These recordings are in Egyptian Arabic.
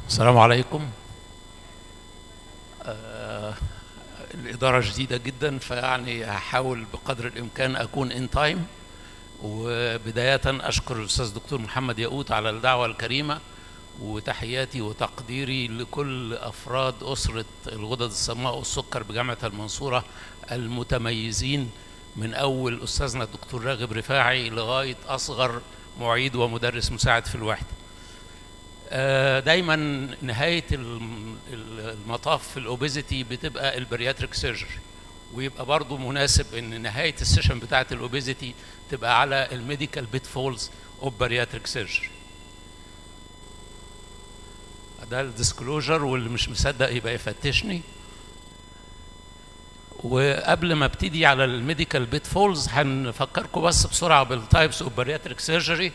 السلام عليكم آه الإدارة جديدة جدا فيعني هحاول بقدر الإمكان أكون إن تايم وبداية أشكر الأستاذ دكتور محمد ياقوت على الدعوة الكريمة وتحياتي وتقديري لكل أفراد أسرة الغدد الصماء والسكر بجامعة المنصورة المتميزين من أول أستاذنا الدكتور راغب رفاعي لغاية أصغر معيد ومدرس مساعد في الوحدة دايما نهايه المطاف في الاوبيزيتي بتبقى البرياتريك سيرجري ويبقى برضو مناسب ان نهايه السيشن بتاعه الاوبيزيتي تبقى على الميديكال بيت فولز اوف بارياتريك سيرجري ده الديسكلوجر واللي مش مصدق يبقى يفتشني وقبل ما ابتدي على الميديكال بيت فولز هنفكركم بس بسرعه بالتايبس اوف بارياتريك سيرجري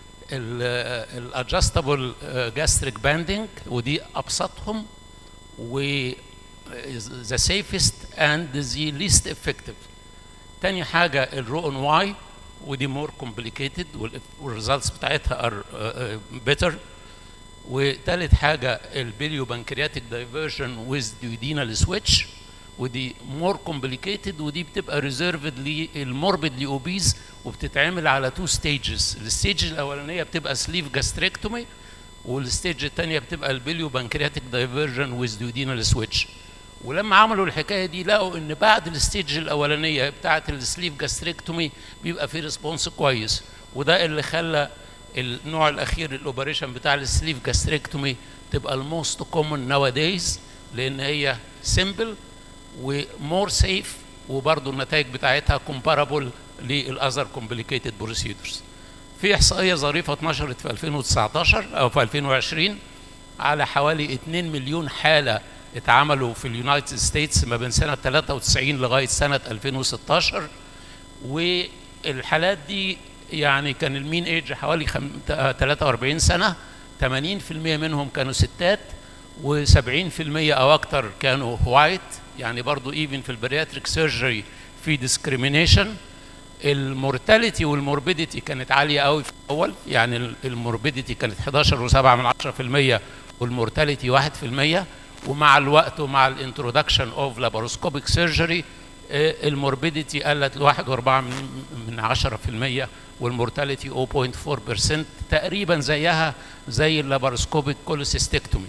الادجستبل جاستريك باندنج ودي ابسطهم و ذا سيفست اند ذا ليست افكتيف تاني حاجه الرو ان واي ودي مور كومبليكيتد والريزلتس بتاعتها ار بيتر وتالت حاجه البيليو بانكرياتيك دايفرجن ويز ديودينال سويتش ودي مور كومبليكيتد ودي بتبقى ريزيرفد للموربيدلي اوبيز وبتتعمل على تو ستيجز الستيج الاولانيه بتبقى سليف جاستريكتومي والستيج الثانيه بتبقى البيليو بانكرياتيك دايفرجن ويز ديودينال سويتش ولما عملوا الحكايه دي لقوا ان بعد الستيج الاولانيه بتاعه السليف جاستريكتومي بيبقى في ريسبونس كويس وده اللي خلى النوع الاخير الاوبريشن بتاع السليف جاستريكتومي تبقى الموست كومن ناو دايز لان هي سيمبل ومور سيف وبرضه النتائج بتاعتها كومبارابل للاذر كومبليكيتد بروسيدرز في احصائيه ظريفه اتنشرت في 2019 او في 2020 على حوالي 2 مليون حاله اتعملوا في اليونايتد ستيتس ما بين سنه 93 لغايه سنه 2016 والحالات دي يعني كان المين ايج حوالي 43 سنه 80% منهم كانوا ستات و70% او اكتر كانوا وايت يعني برضو ايفن في البرياتريك سيرجري في ديسكريميشن المورتاليتي والموربيديتي كانت عاليه قوي في الاول يعني الموربيديتي كانت 11.7 من 10% والمورتاليتي 1% ومع الوقت ومع الانترودكشن اوف لاباروسكوبيك سيرجري الموربيديتي قلت ل 1.4 من 10% والمورتاليتي 0.4% تقريبا زيها زي اللاباروسكوبيك كولوسيستكتومي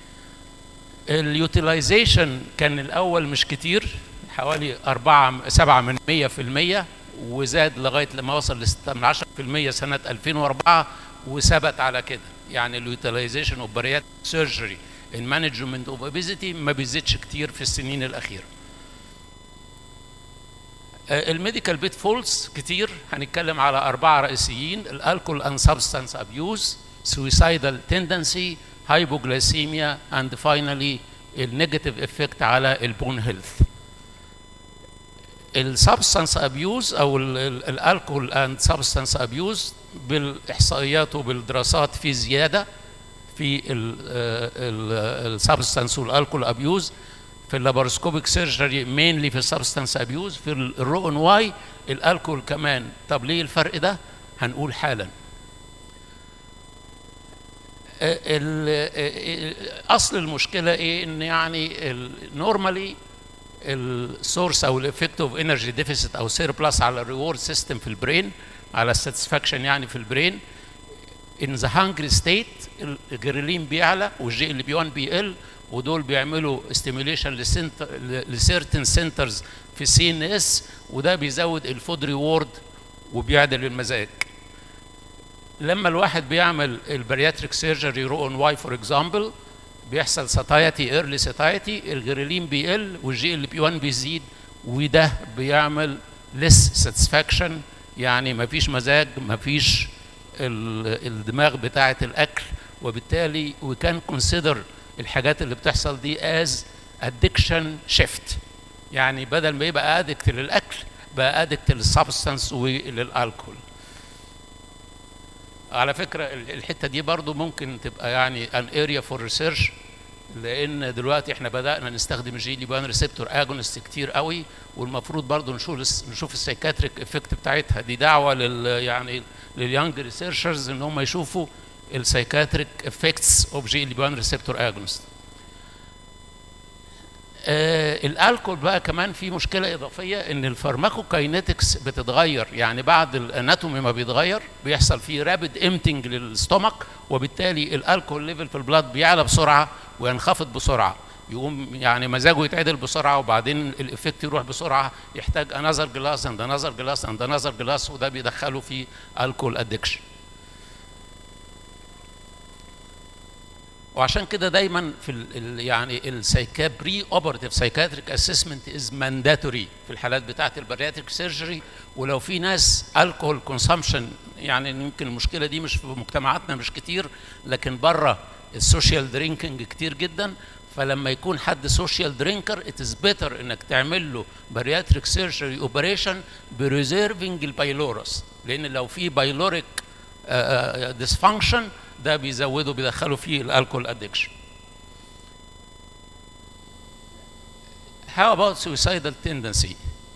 اليوتيلايزيشن كان الاول مش كتير حوالي 4 7 من 100% وزاد لغايه لما وصل ل 6 من 10% سنه 2004 وثبت على كده يعني اليوتيلايزيشن اوف باريات سيرجري ان مانجمنت اوف اوبيزيتي ما بيزيدش كتير في السنين الاخيره الميديكال بيت فولز كتير هنتكلم على اربعه رئيسيين الالكول اند سبستانس ابيوز suicidal tendency hypoglycemia and finally النيجاتيف افكت على البون هيلث السبستانس ابيوز او الالكول اند سبستانس ابيوز بالاحصائيات وبالدراسات في زياده في السبستانس والالكول ابيوز في اللاباروسكوبيك سيرجري مينلي في السبستانس ابيوز في الرو ان واي الالكول كمان طب ليه الفرق ده هنقول حالا اصل المشكله ايه ان يعني نورمالي السورس او الافكت اوف انرجي ديفيسيت او سيربلس على الريورد سيستم في البرين على الساتسفاكشن يعني في البرين ان ذا هانجري ستيت الجريلين بيعلى والجي ال بي 1 بيقل ودول بيعملوا ستيميوليشن لسيرتن سنترز في السي ان اس وده بيزود الفود ريورد وبيعدل المزاج لما الواحد بيعمل البرياتريك سيرجري رو ان واي فور اكزامبل بيحصل ساتايتي ايرلي ساتايتي الجريلين بيقل والجي ال بي 1 بيزيد وده بيعمل ليس ساتسفاكشن يعني مفيش مزاج مفيش الدماغ بتاعه الاكل وبالتالي وي كان كونسيدر الحاجات اللي بتحصل دي از ادكشن شيفت يعني بدل ما يبقى ادكت للاكل بقى ادكت للسبستانس وللالكول على فكره الحته دي برضو ممكن تبقى يعني ان اريا فور ريسيرش لان دلوقتي احنا بدانا نستخدم الجي لي بان ريسبتور اجونست كتير قوي والمفروض برضو نشوف نشوف السايكاتريك افكت بتاعتها دي دعوه لل يعني لليانج ريسيرشرز ان هم يشوفوا السايكاتريك افكتس اوف جي ال بي 1 ريسبتور اجونست آه الالكول بقى كمان في مشكله اضافيه ان الفارماكوكاينetics بتتغير يعني بعد الاناتومي ما بيتغير بيحصل فيه رابid امتنج للستومك وبالتالي الالكول ليفل في البلاد بيعلى بسرعه وينخفض بسرعه يقوم يعني مزاجه يتعدل بسرعه وبعدين الافكت يروح بسرعه يحتاج انذر جلاس اند انذر جلاس اند انذر جلاس وده بيدخله في الكول ادكشن وعشان كده دايما في ال ال يعني السايكا بري اوبرتيف سايكاتريك اسسمنت از مانداتوري في الحالات بتاعه البارياتريك سيرجري ولو في ناس الكحول كونسامشن يعني يمكن المشكله دي مش في مجتمعاتنا مش كتير لكن بره السوشيال درينكينج كتير جدا فلما يكون حد سوشيال درينكر ات از بيتر انك تعمل له بارياتريك سيرجري اوبريشن بريزيرفنج البايلورس لان لو في بايلوريك ديسفانكشن ده بيزوده بيدخله فيه الالكول ادكشن How about suicidal tendency؟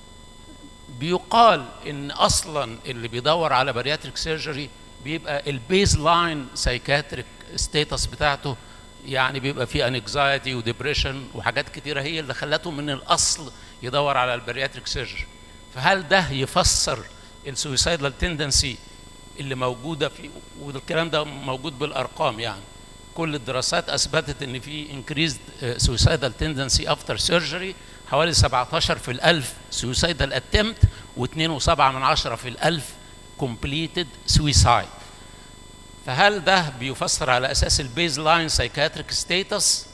بيقال ان اصلا اللي بيدور على بارياتريك سيرجري بيبقى البيز لاين سايكاتريك ستيتس بتاعته يعني بيبقى فيه انكزايتي وديبريشن وحاجات كتيره هي اللي خلته من الاصل يدور على البارياتريك سيرجري فهل ده يفسر السويسايدال تندنسي اللي موجوده في والكلام ده موجود بالارقام يعني كل الدراسات اثبتت ان في increased suicidal tendency after surgery حوالي 17 في الألف suicidal attempt و2.7 من عشرة في الألف completed suicide فهل ده بيفسر على اساس البيز لاين سايكاتريك ستيتس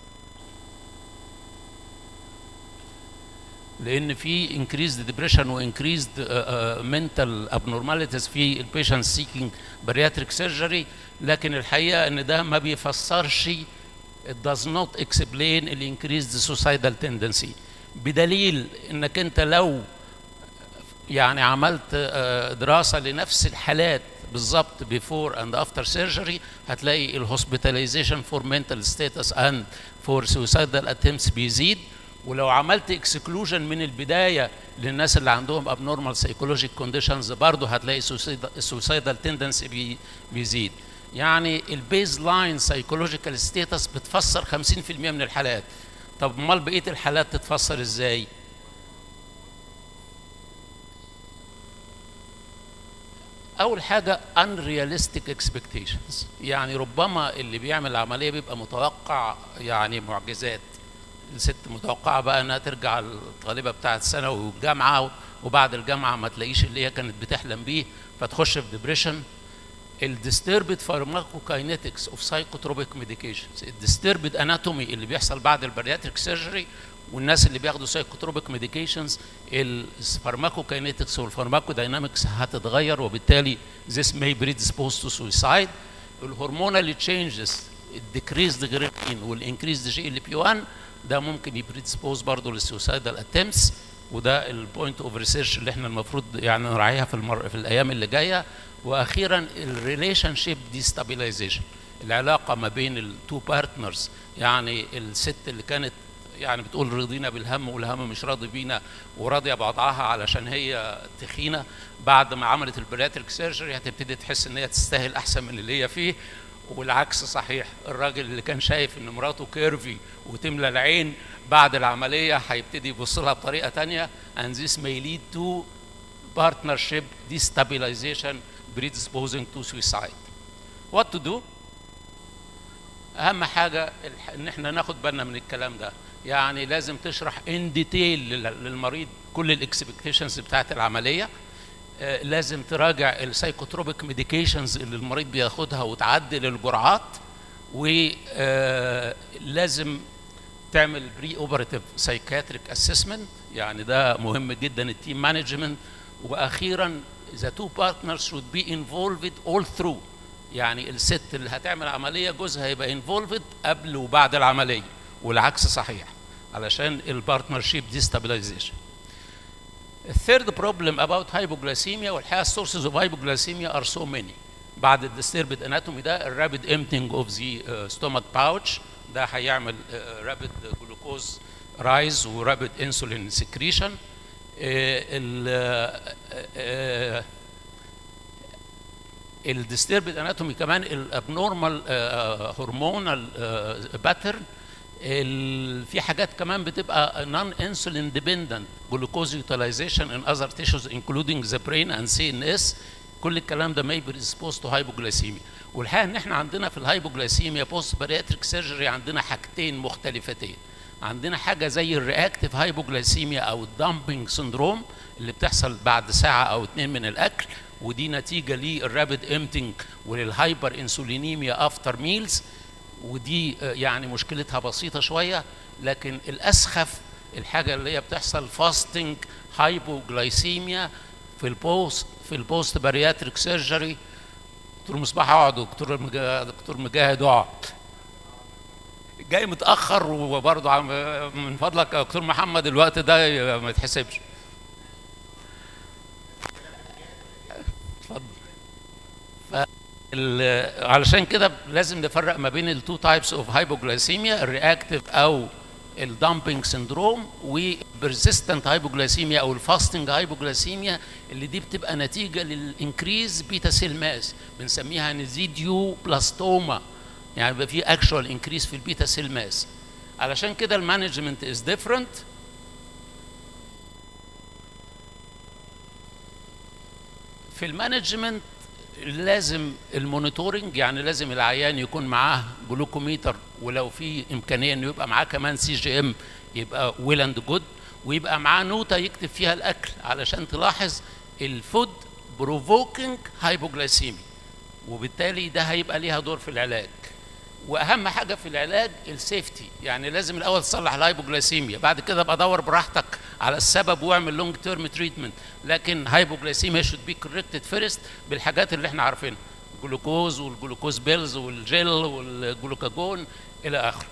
لان في increased depression و increased uh, uh, mental abnormalities في البيشنت سيكينج bariatric surgery لكن الحقيقه ان ده ما بيفسرش it does not explain ال increased suicidal tendency بدليل انك انت لو يعني عملت دراسه لنفس الحالات بالظبط بيفور اند افتر سيرجري هتلاقي الهوسبيتاليزيشن فور منتال ستاتس اند فور سويسايدال اتمتس بيزيد ولو عملت اكسكلوجن من البدايه للناس اللي عندهم ابنورمال سايكولوجيك كونديشنز برضه هتلاقي السويسايدال تندنسي بي بيزيد يعني البيز لاين سايكولوجيكال ستاتس بتفسر 50% من الحالات طب امال بقيه الحالات تتفسر ازاي؟ اول حاجه unrealistic expectations يعني ربما اللي بيعمل عمليه بيبقى متوقع يعني معجزات الست متوقعه بقى انها ترجع الطالبه بتاعه الثانوي والجامعه وبعد الجامعه ما تلاقيش اللي هي كانت بتحلم بيه فتخش في ديبريشن الديستربد فارماكوكاينetics اوف سايكوتروبيك ميديكيشنز الديستربد اناتومي اللي بيحصل بعد البارياتريك سيرجري والناس اللي بياخدوا سايكوتروبيك ميديكيشنز الفارماكوكاينetics والفارماكوداينامكس هتتغير وبالتالي this may predispose to suicide الهرمونال تشينجز الديكريز جريبين والانكريز جي ال بي 1 ده ممكن يبريدسبوز برضه للسوسايدال اتمتس وده البوينت اوف ريسيرش اللي احنا المفروض يعني نراعيها في المر... في الايام اللي جايه واخيرا الريليشن شيب ديستابيلايزيشن العلاقه ما بين التو بارتنرز يعني الست اللي كانت يعني بتقول رضينا بالهم والهم مش راضي بينا وراضيه بوضعها علشان هي تخينه بعد ما عملت البرياتريك سيرجري هتبتدي تحس ان هي تستاهل احسن من اللي هي فيه والعكس صحيح الراجل اللي كان شايف ان مراته كيرفي وتملى العين بعد العمليه هيبتدي يبص لها بطريقه ثانيه and this may lead to partnership destabilization predisposing to suicide. What to do? اهم حاجه ان احنا ناخد بالنا من الكلام ده يعني لازم تشرح ان ديتيل للمريض كل الاكسبكتيشنز بتاعت العمليه آه لازم تراجع السايكوتروبيك ميديكيشنز اللي المريض بياخدها وتعدل الجرعات ولازم تعمل بري اوبراتيف سايكاتريك اسسمنت يعني ده مهم جدا التيم مانجمنت واخيرا the two partners should be involved all through يعني الست اللي هتعمل عمليه جوزها يبقى انفولفد قبل وبعد العمليه والعكس صحيح علشان البارتنرشيب ديستابيلايزيشن الثيرد بروبلم اباوت هايبوجلاسيميا والحقيقه السورسز اوف هايبوجلاسيميا ار سو ماني بعد الديستربد اناتومي ده الرابid امتنج اوف ذا ستومك باوتش ده هيعمل رابid جلوكوز رايز ورابid انسولين سكريشن الديستربد اناتومي كمان الابنورمال هرمونال باترن في حاجات كمان بتبقى نون انسولين ديبندنت جلوكوز يوتيلايزيشن ان اذر تيشوز انكلودينج ذا برين اند سي ان اس كل الكلام ده may predisposed to hypoglycemia والحقيقه ان احنا عندنا في الهايبوجلايسيميا بوست بارياتريك سيرجري عندنا حاجتين مختلفتين عندنا حاجه زي الرياكتيف هايبوجلايسيميا او الدامبنج سندروم اللي بتحصل بعد ساعه او اتنين من الاكل ودي نتيجه للرابid امتنج وللهايبر انسولينيميا افتر ميلز ودي يعني مشكلتها بسيطه شويه لكن الاسخف الحاجه اللي هي بتحصل فاستنج هايبوجلايسيميا في البوست في البوست بارياتريك سيرجري دكتور مصباح اقعد دكتور مجاهد دكتور مجاهد اقعد جاي متاخر وبرضه من فضلك يا دكتور محمد الوقت ده ما يتحسبش اتفضل علشان كده لازم نفرق ما بين التو تايبس اوف هايبوجلايسيميا الرياكتيف او الدامبنج سندروم وبرزيستنت هايبوجلايسيميا او الفاستنج هايبوجلايسيميا اللي دي بتبقى نتيجه للانكريز بيتا سيل ماس بنسميها نزيديو بلاستوما يعني بيبقى في اكشوال انكريز في البيتا سيل ماس علشان كده المانجمنت از ديفرنت في المانجمنت لازم المونيتورنج يعني لازم العيان يكون معاه جلوكوميتر ولو في امكانيه انه يبقى معاه كمان سي جي ام يبقى ويل اند جود ويبقى معاه نوتة يكتب فيها الاكل علشان تلاحظ الفود بروفوكينج هايبوجلايسيمي وبالتالي ده هيبقى ليها دور في العلاج واهم حاجه في العلاج السيفتي يعني لازم الاول تصلح الهايبوجلايسيميا بعد كده ابقى دور براحتك على السبب واعمل لونج تيرم تريتمنت لكن هايبوجلايسيميا شود بي كوركتد فيرست بالحاجات اللي احنا عارفينها الجلوكوز والجلوكوز بيلز والجل والجلوكاجون الى اخره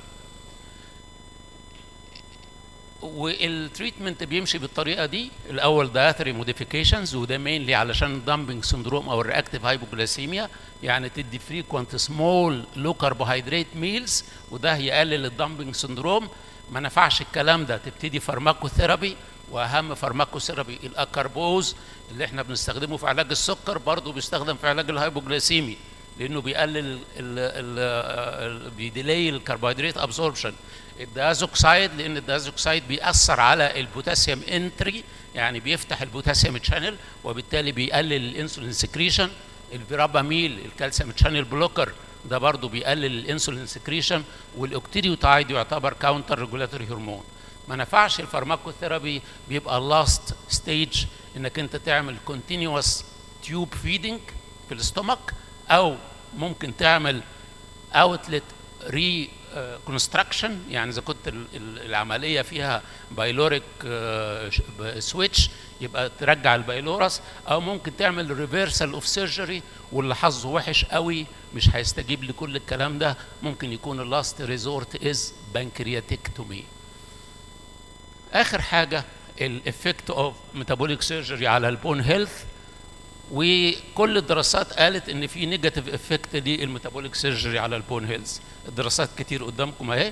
والتريتمنت بيمشي بالطريقه دي الاول دايتري موديفيكيشنز وده مينلي علشان الدامبنج سندروم او الرياكتيف هايبوجلايسيميا يعني تدي فريكوانت سمول لو كربوهيدرات ميلز وده هيقلل الدامبنج سندروم ما نفعش الكلام ده تبتدي فارماكوثيرابي واهم فارماكوثيرابي الاكربوز اللي احنا بنستخدمه في علاج السكر برضه بيستخدم في علاج الهايبوجلايسيمي لانه بيقلل ال ال بيديلي الكربوهيدرات ابسوربشن الدازوكسايد لان الدازوكسايد بيأثر على البوتاسيوم انتري يعني بيفتح البوتاسيوم تشانل وبالتالي بيقلل الانسولين سكريشن الفيراباميل الكالسيوم تشانل بلوكر ده برضه بيقلل الانسولين سكريشن والاوكتيريوتايد يعتبر كاونتر ريجولاتوري هرمون ما نفعش الفارماكوثيرابي بيبقى اللاست ستيج انك انت تعمل كونتينوس تيوب فيدنج في الاستومك او ممكن تعمل اوتلت ري كونستراكشن يعني اذا كنت العمليه فيها بايلوريك سويتش يبقى ترجع البايلورس او ممكن تعمل ريفرسال اوف سيرجري واللي حظه وحش قوي مش هيستجيب لكل الكلام ده ممكن يكون اللاست ريزورت از بانكرياتكتومي اخر حاجه الافكت اوف ميتابوليك سيرجري على البون هيلث وكل الدراسات قالت ان في نيجاتيف افكت للميتابوليك سيرجري على البون هيلث الدراسات كتير قدامكم اهي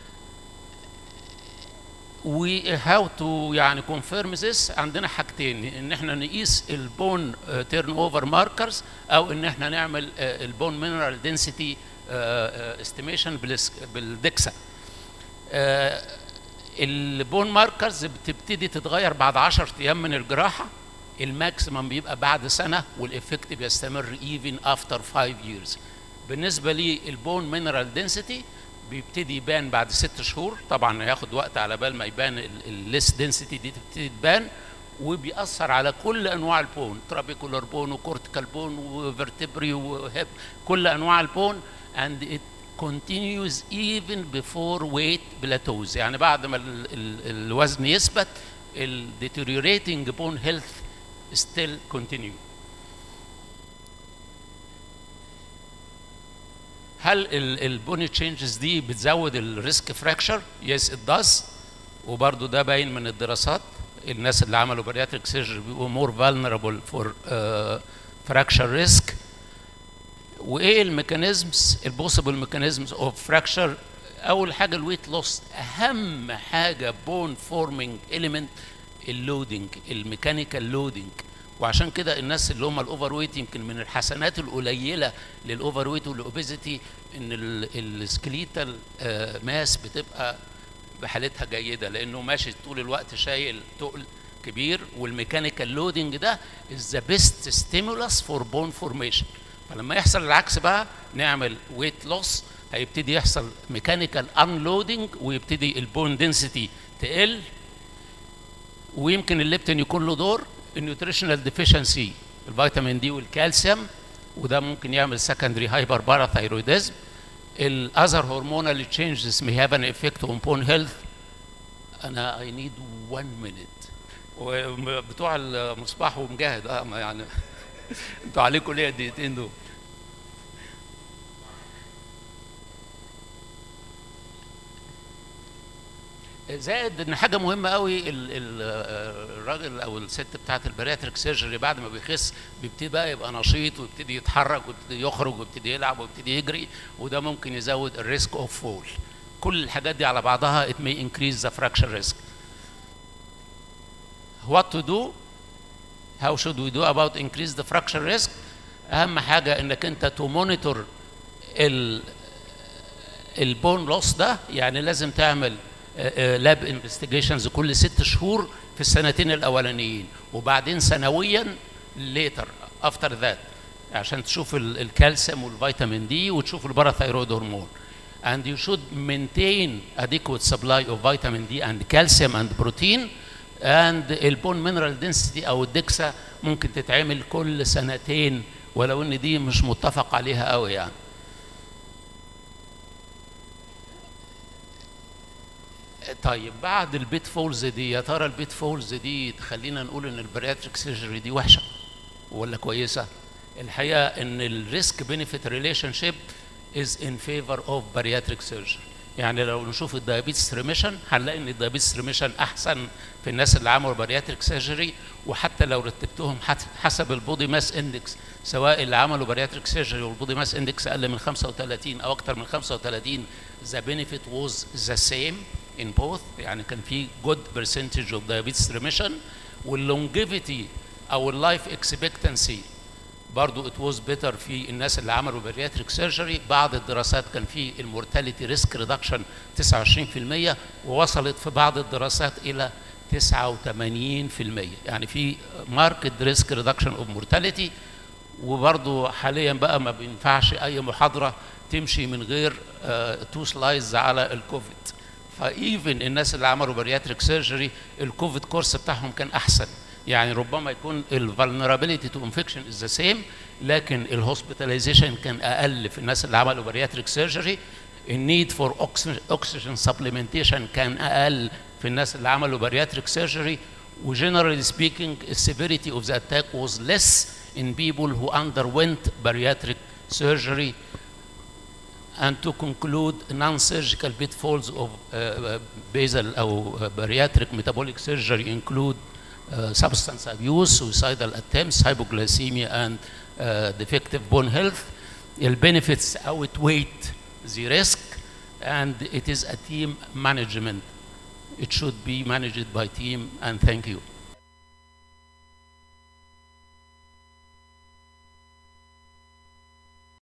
وهاو تو يعني كونفيرم ذس عندنا حاجتين ان احنا نقيس البون تيرن اوفر ماركرز او ان احنا نعمل البون مينرال دنسيتي استيميشن بالدكسا البون ماركرز بتبتدي تتغير بعد 10 ايام من الجراحه الماكسيمم بيبقى بعد سنه والافكت بيستمر ايفن افتر 5 years بالنسبه للبون مينرال دنسيتي بيبتدي يبان بعد ست شهور طبعا هياخد وقت على بال ما يبان الليس دنسيتي دي تبتدي تبان وبيأثر على كل انواع البون ترابيكولار بون وكورتيكال بون وفرتبري وهيب كل انواع البون and it continues even before weight plateaus يعني بعد ما ال ال الوزن يثبت ال deteriorating bone health still continue هل البوني تشينجز دي بتزود الريسك فراكشر؟ يس ات داز وبرضه ده باين من الدراسات الناس اللي عملوا بارياتريك سيرجري بيبقوا مور فالنربل فور فراكشر ريسك وايه الميكانيزمز البوسيبل ميكانيزمز اوف فراكشر اول حاجه الويت لوس اهم حاجه بون فورمينج اليمنت اللودنج الميكانيكال لودنج وعشان كده الناس اللي هم الاوفر ويت يمكن من الحسنات القليله للاوفر ويت والاوبيزيتي ان السكليتال ماس بتبقى بحالتها جيده لانه ماشي طول الوقت شايل تقل كبير والميكانيكال لودنج ده از ذا بيست ستيمولس فور بون فورميشن فلما يحصل العكس بقى نعمل ويت لوس هيبتدي يحصل ميكانيكال انلودنج ويبتدي البون دنسيتي تقل ويمكن الليبتين يكون له دور النيوتريشنال ديفيشنسي الفيتامين دي والكالسيوم وده ممكن يعمل سكندري هايبر باراثايرويدزم الاذر هرمونال تشينجز may have an effect on bone health انا I need one minute وبتوع المصباح ومجاهد اه ما يعني انتوا عليكم ليه الدقيقتين دول زائد ان حاجه مهمه قوي الراجل او الست بتاعت البارياتريك سيرجري بعد ما بيخس بيبتدي بقى يبقى نشيط ويبتدي يتحرك ويبتدي يخرج ويبتدي يلعب ويبتدي يجري وده ممكن يزود الريسك اوف فول كل الحاجات دي على بعضها it may increase the fracture risk what to do how should we do about increase the fracture risk اهم حاجه انك انت تو مونيتور البون لوس ده يعني لازم تعمل لاب انفستيجيشنز كل ست شهور في السنتين الاولانيين وبعدين سنويا ليتر افتر ذات عشان تشوف الكالسيوم والفيتامين دي وتشوف الباراثايرويد هرمون and you should maintain adequate supply of vitamin D and calcium and protein and البون mineral density او الدكسا ممكن تتعمل كل سنتين ولو ان دي مش متفق عليها قوي يعني طيب بعد البيت فولز دي يا ترى البيت فولز دي تخلينا نقول ان البرياتريك سيرجري دي وحشه ولا كويسه الحقيقه ان الريسك بينيفيت ريليشن شيب از ان فيفور اوف بارياتريك سيرجري يعني لو نشوف الدايابيتس ريميشن هنلاقي ان الدايابيتس ريميشن احسن في الناس اللي عملوا بارياتريك سيرجري وحتى لو رتبتهم حسب البودي ماس اندكس سواء اللي عملوا بارياتريك سيرجري والبودي ماس اندكس اقل من 35 او اكثر من 35 ذا بينيفيت واز ذا سيم in both يعني كان في good percentage of diabetes remission والlongevity او اللايف expectancy برضو it was better في الناس اللي عملوا bariatric surgery بعض الدراسات كان في المورتاليتي ريسك ريدكشن 29% ووصلت في بعض الدراسات الى 89% يعني في ماركت ريسك ريدكشن اوف مورتاليتي وبرضو حاليا بقى ما بينفعش اي محاضره تمشي من غير تو uh, سلايدز على الكوفيد فايفن الناس اللي عملوا بارياتريك سيرجري الكوفيد كورس بتاعهم كان احسن يعني ربما يكون الفولنربيلتي تو انفكشن از ذا سيم لكن الهوسبيتاليزيشن كان اقل في الناس اللي عملوا بارياتريك سيرجري النيد فور اوكسجين سبلمنتيشن كان اقل في الناس اللي عملوا بارياتريك سيرجري وجنرالي سبيكينج السيفيريتي اوف ذا اتاك was less in people who underwent bariatric surgery and to conclude non-surgical pitfalls of uh, basal or uh, bariatric metabolic surgery include uh, substance abuse, suicidal attempts, hypoglycemia, and defective bone health. The benefits outweigh the risk, and it is a team management. It should be managed by team, and thank you.